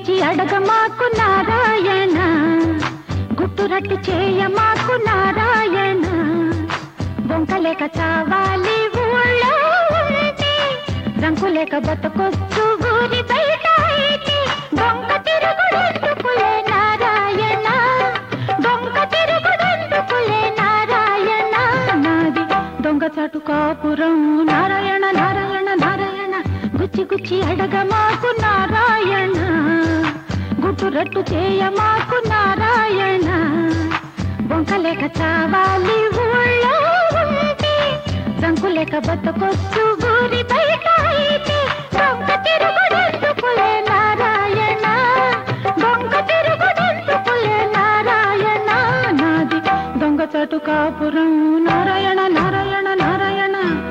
గుచ్చి అడగ మాకు నారాయణ గుట్టురట్టు చేయ మాకు నారాయణ బొంకలేక చావాలి ఊళ్ళో ఉంటే రంకులేక బతకొచ్చు ఊరి బయట అయితే దొంగ తిరుగుడెందుకులే నారాయణ దొంగ తిరుగుడెందుకులే నారాయణ నాది దొంగ చాటు కాపురం నారాయణ నారాయణ నారాయణ గుచ్చి గుచ్చి అడగ మాకు నారాయణ గుట్టు రట్టు చేయ మాకు నారాయణ బొంకలేక చావాలి ఊళ్ళో ఉంటే రంకులేక బతకొచ్చు ఊరి బయట అయితే దొంగ తిరుగుడెందుకులే నారాయణ దొంగ తిరుగుడెందుకులే నారాయణ నాది దొంగ చాటు కాపురం నారాయణ నారాయణ నారాయణ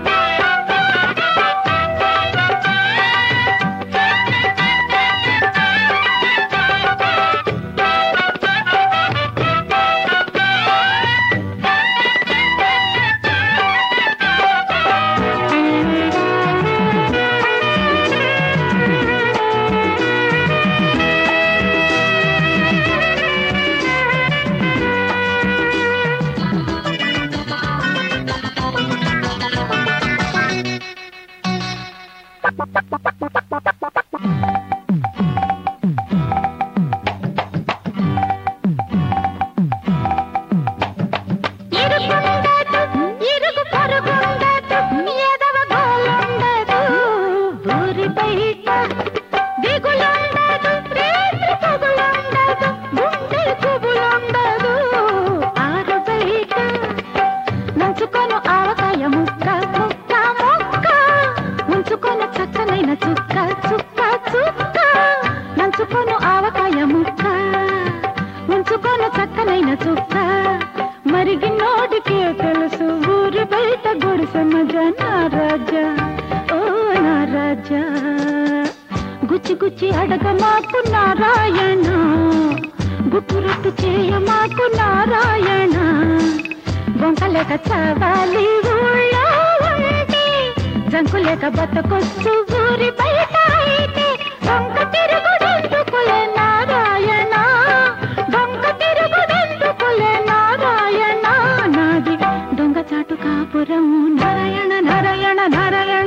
ఇరుకుండదు, ఇరుగు పొరుగుండదు, ఎదవ గోలుండదు, ఊరి బయట దిగులుండదు, రేత్రి పగులుండదు, గుండె కుబులుండదు, ఆరు బయట నంచుకొను ఆవకాయ ముక్క ముక్క ముక్క ఉంచుకొను చక్కనైన చుక్క చుక్క చుక్క నంచుకొను ఆవకాయ ముక్క ఉంచుకొను చక్కనైన చుక్క మరిగి నోటికే తెలుసు ఊరి బయట గుడిసె మజా నా రాజా ఓ నా రాజా గుచ్చి గుచ్చి అడగ మాకు నారాయణ గుట్టురట్టు చేయ మాకు నారాయణ బొంకలేక చావాలి ఊళ్ళో ఉంటే జంకులేక బతకొచ్చు ఊరి బయట అయితే దొంగ తిరుగుడెందుకులే నారాయణ దొంగ తిరుగుడెందుకులే నారాయణ నాది దొంగ చాటు కాపురం నారాయణ నారాయణ నారాయణ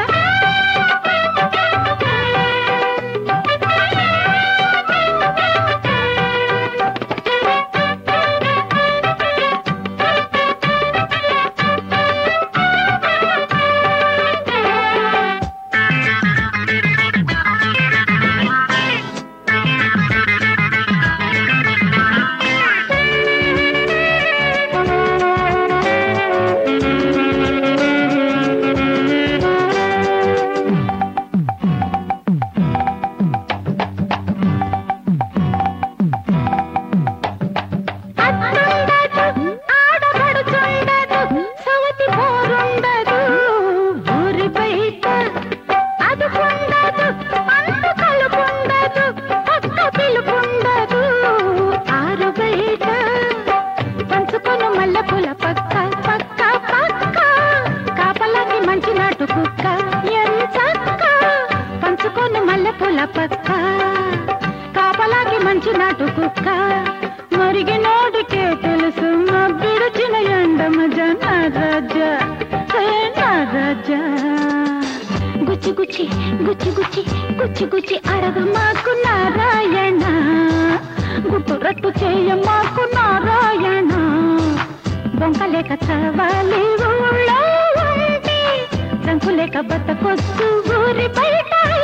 అత్తుండదు, ఆడపడుచుండదు, సవతి పోరుండదు, ఊరి బయట అదుపుండదు, అంతు కలుపుండదు, పక్క పిలుపుండదు, ఆరు బయట పంచుకొను మల్లెపూల పక్క పక్క పక్క కాపలాకి మంచి నాటు కుక్క ఎంచక్క పంచుకొను మల్లెపూల పక్క కాపలాకి మంచి నాటు కుక్క మరిగి నోటికే తెలుసు మా విడిచిన ఎండమజ నా రాజా హే నా రాజా గుచ్చి గుచ్చి గుచ్చి గుచ్చి గుచ్చి గుచ్చి అడగ మాకు నారాయణ గుట్టు రట్టు చేయ మాకు నారాయణ బొంకలేక చావాలి ఊళ్ళో ఉంటే రంకులేక బతకొచ్చు ఊరి బయట